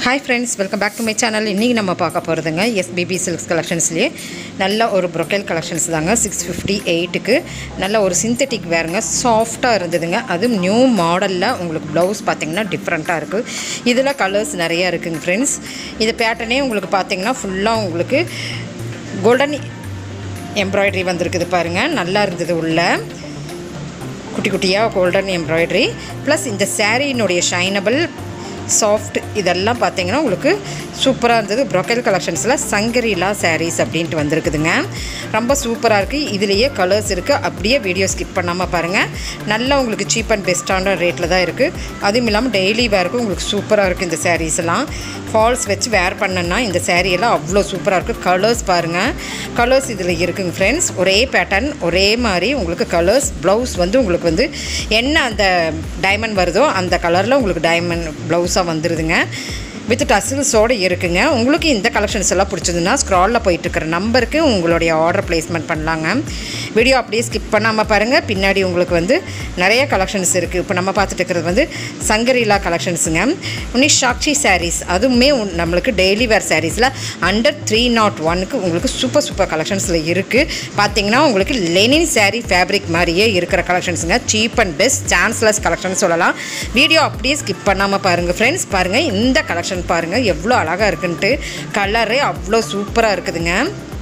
hi friends welcome back to my channel இன்றைக்கி நம்ம பார்க்க போகிறதுங்க எஸ்பிபி சில்க்ஸ் கலெக்ஷன்ஸ்லேயே நல்ல ஒரு ப்ரொக்கைல் கலெக்ஷன்ஸ் தாங்க சிக்ஸ் ஃபிஃப்டி எயிட்டுக்கு நல்ல ஒரு சிந்தட்டிக் வேறுங்க சாஃப்டாக இருந்ததுங்க அதுவும் நியூ மாடலில் உங்களுக்கு ப்ளவுஸ் பார்த்தீங்கன்னா டிஃப்ரெண்ட்டாக இருக்குது இதில் கலர்ஸ் நிறையா இருக்குங்க ஃப்ரெண்ட்ஸ் இது பேட்டர்னே உங்களுக்கு பார்த்தீங்கன்னா ஃபுல்லாக உங்களுக்கு கோல்டன் எம்ப்ராய்டரி வந்திருக்குது பாருங்கள் நல்லா இருந்தது உள்ள குட்டி குட்டியாக கோல்டன் எம்ப்ராய்டரி ப்ளஸ் இந்த சாரீனுடைய ஷைனபிள் சாஃப்ட் இதெல்லாம் பார்த்தீங்கன்னா உங்களுக்கு சூப்பராக இருந்தது ப்ரொக்கைல் கலெக்ஷன்ஸில் சங்கரிலா சாரீஸ் அப்படின்ட்டு வந்திருக்குதுங்க ரொம்ப சூப்பராக இருக்குது இதுலேயே கலர்ஸ் இருக்குது அப்படியே வீடியோ ஸ்கிப் பண்ணாமல் பாருங்கள் நல்லா உங்களுக்கு சீப் அண்ட் பெஸ்ட்டான ரேட்டில் தான் இருக்குது அதுவும் இல்லாமல் டெய்லி வேருக்கு உங்களுக்கு சூப்பராக இருக்குது இந்த சாரீஸ் எல்லாம் ஃபால்ஸ் வச்சு வேர் பண்ணனா இந்த saree எல்லாம் அவ்வளோ சூப்பராக இருக்குது கலர்ஸ் பாருங்கள் கலர்ஸ் இதில் இருக்குங்க ஃப்ரெண்ட்ஸ் ஒரே பேட்டர்ன் ஒரே மாதிரி உங்களுக்கு கலர்ஸ் ப்ளவுஸ் வந்து உங்களுக்கு வந்து என்ன அந்த டைமண்ட் வருதோ அந்த கலரில் உங்களுக்கு டைமண்ட் ப்ளவுஸாக வந்துடுதுங்க வித் டசில்ஸோடு இருக்குங்க உங்களுக்கு இந்த கலெக்ஷன்ஸ் எல்லாம் பிடிச்சதுன்னா ஸ்க்ராலில் போயிட்டுருக்கிற நம்பருக்கு உங்களுடைய ஆர்டர் ப்ளேஸ்மெண்ட் பண்ணலாங்க வீடியோ அப்படியே ஸ்கிப் பண்ணாமல் பாருங்கள் பின்னாடி உங்களுக்கு வந்து நிறைய கலெக்ஷன்ஸ் இருக்குது இப்போ நம்ம பார்த்துட்டு இருக்கிறது வந்து சங்கரீலா கலெக்ஷன்ஸுங்க உன்னி சாக்ஷி சாரீஸ் அதுவுமே உன்- நம்மளுக்கு டெய்லி வேர் சாரீஸில் அண்டர் த்ரீ நாட் ஒனுக்கு உங்களுக்கு சூப்பர் சூப்பர் கலெக்ஷன்ஸில் இருக்குது பார்த்தீங்கன்னா உங்களுக்கு லெனின் saree ஃபேப்ரிக் மாதிரியே இருக்கிற கலெக்ஷன்ஸுங்க cheap and best chanceless collection சொல்லலாம் வீடியோ அப்படியே ஸ்கிப் பண்ணாமல் பாருங்கள் ஃப்ரெண்ட்ஸ் பாருங்கள் இந்த கலெக்ஷன் பாருங்கள் எவ்வளோ அழகாக இருக்குன்ட்டு கலரே அவ்வளோ சூப்பராக இருக்குதுங்க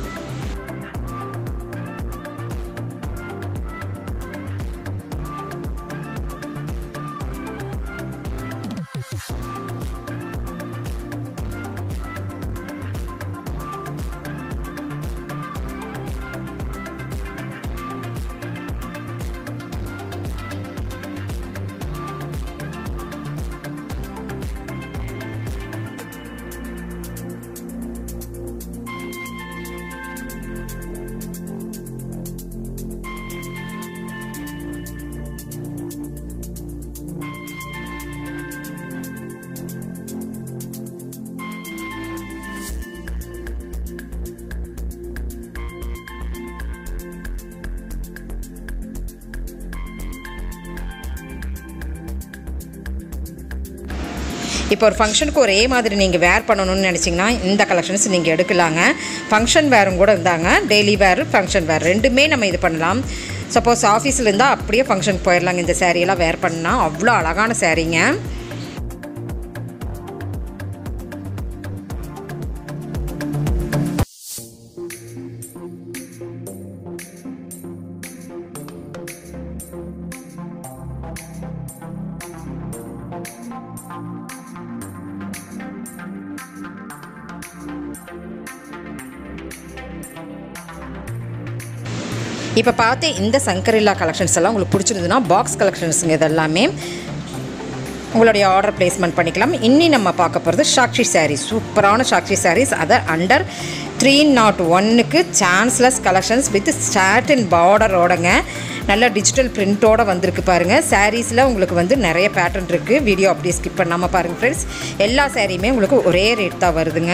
இப்போ ஒரு ஃபங்க்ஷனுக்கு ஒரே மாதிரி நீங்கள் வேர் பண்ணணும்னு நினச்சிங்கன்னா இந்த கலெக்ஷன்ஸ் நீங்கள் எடுக்கலாங்க ஃபங்க்ஷன் வேரும் கூட இருந்தாங்க டெய்லி வேர் ஃபங்க்ஷன் வேர் ரெண்டுமே நம்ம இது பண்ணலாம் சப்போஸ் ஆஃபீஸில் இருந்தால் அப்படியே ஃபங்க்ஷனுக்கு போயிடலாங்க இந்த saree எல்லாம் வேர் பண்ணால் அவ்வளோ அழகான சாரீங்க இப்போ பார்த்து இந்த சங்கரில்லா கலெக்ஷன்ஸ் எல்லாம் உங்களுக்கு பிடிச்சிருந்ததுன்னா பாக்ஸ் கலெக்ஷன்ஸுங்க இதெல்லாமே உங்களுடைய ஆர்டர் பிளேஸ்மெண்ட் பண்ணிக்கலாம் இன்னி நம்ம பார்க்க போகிறது சாக்ஷி சாரீஸ் சூப்பரான சாக்ஷி சாரீஸ் அதை அண்டர் த்ரீ நாட் ஒன்னுக்கு சான்ஸ்லெஸ் கலெக்ஷன்ஸ் வித் சாட்டின் பார்டரோடங்க நல்ல டிஜிட்டல் பிரிண்ட்டோட வந்திருக்கு பாருங்கள் சாரீஸில் உங்களுக்கு வந்து நிறைய பேட்டர்ன் இருக்குது வீடியோ அப்படியே ஸ்கிப் பண்ணாமல் பாருங்கள் ஃப்ரெண்ட்ஸ் எல்லா சாரியுமே உங்களுக்கு ஒரே ரேட் தான் வருதுங்க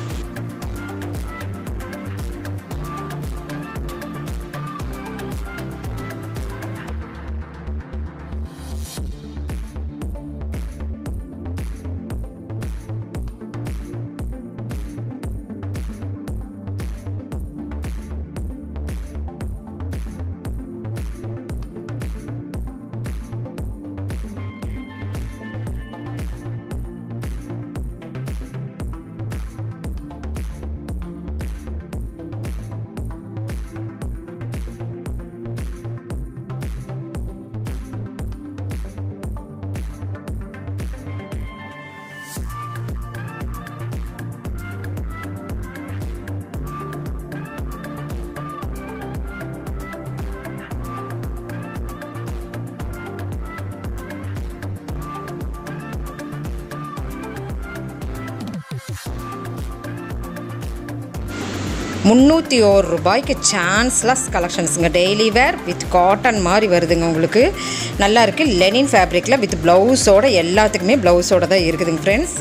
முந்நூற்றி ஒரு ரூபாய்க்கு சான்ஸ்லெஸ் கலெக்ஷன்ஸுங்க டெய்லி வேர் வித் காட்டன் மாதிரி வருதுங்க உங்களுக்கு நல்லா இருக்குது லெனின் ஃபேப்ரிக்கில் வித் ப்ளவுஸோட எல்லாத்துக்குமே ப்ளவுஸோட தான் இருக்குதுங்க ஃப்ரெண்ட்ஸ்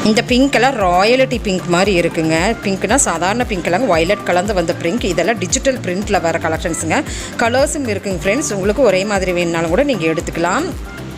இந்த பிங்க் எல்லாம் ராயலிட்டி பிங்க் மாதிரி இருக்குங்க பிங்க்னா சாதாரண பிங்க் எல்லாம் வயலட் கலந்து வந்த பிங்க் இதெல்லாம் டிஜிட்டல் பிரிண்டில் வர கலெக்ஷன்ஸுங்க கலர்ஸும் இருக்குங்க ஃப்ரெண்ட்ஸ் உங்களுக்கு ஒரே மாதிரி வேணுனாலும் கூட நீங்கள் எடுத்துக்கலாம்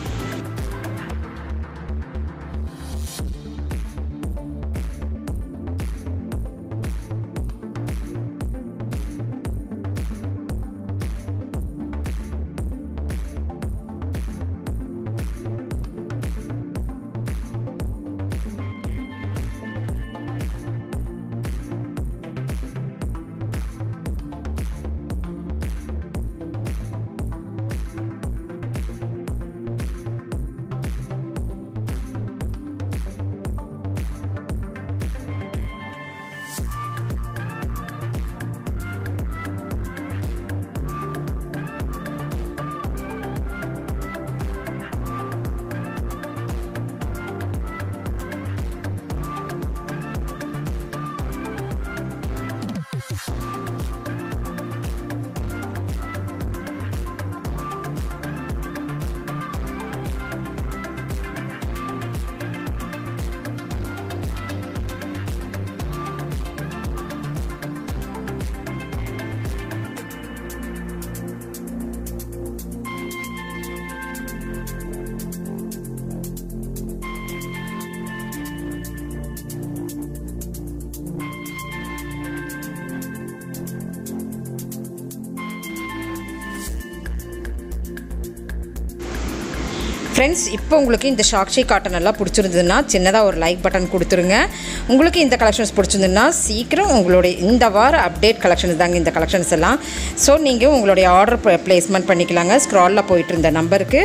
ஃப்ரெண்ட்ஸ் இப்போ உங்களுக்கு இந்த சாக்ஷி காட்டன் எல்லாம் பிடிச்சிருந்ததுன்னா சின்னதாக ஒரு லைக் பட்டன் கொடுத்துருங்க உங்களுக்கு இந்த கலெக்ஷன்ஸ் பிடிச்சிருந்ததுன்னா சீக்கிரம் உங்களுடைய இந்த வார அப்டேட் கலெக்ஷன்ஸ் தாங்க இந்த கலெக்ஷன்ஸ் எல்லாம் ஸோ நீங்கள் உங்களுடைய ஆர்டர் ப்ளேஸ்மெண்ட் பண்ணிக்கலாங்க ஸ்க்ராலில் போயிட்டு இருந்த நம்பருக்கு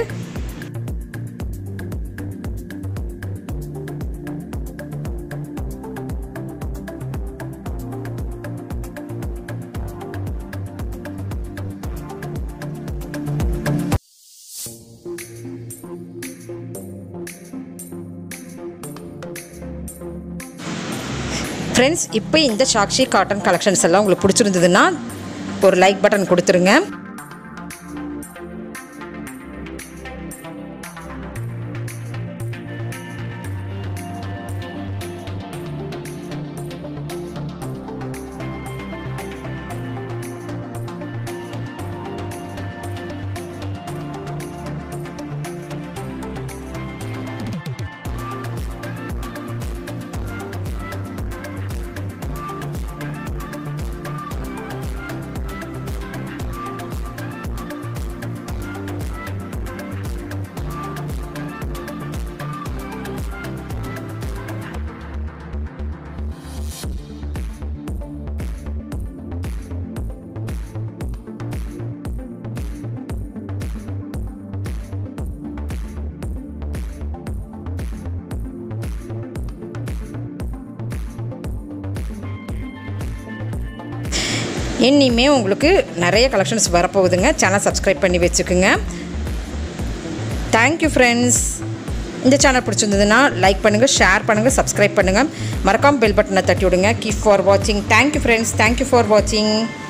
ஃப்ரெண்ட்ஸ் இப்போ இந்த சாக்ஷி காட்டன் கலெக்ஷன்ஸ் எல்லாம் உங்களுக்கு பிடிச்சிருந்ததுன்னா ஒரு லைக் பட்டன் கொடுத்துருங்க இனிமே உங்களுக்கு நிறைய கலெக்ஷன்ஸ் வரப்போகுதுங்க சேனல் சப்ஸ்கிரைப் பண்ணி வச்சுக்குங்க தேங்க்யூ ஃப்ரெண்ட்ஸ் இந்த சேனல் பிடிச்சிருந்ததுன்னா லைக் பண்ணுங்கள் ஷேர் பண்ணுங்கள் சப்ஸ்கிரைப் பண்ணுங்கள் மறக்காமல் பெல் பட்டனை தட்டி விடுங்க கீப் ஃபார் வாட்சிங் தேங்க்யூ ஃப்ரெண்ட்ஸ் தேங்க்யூ ஃபார் வாட்சிங்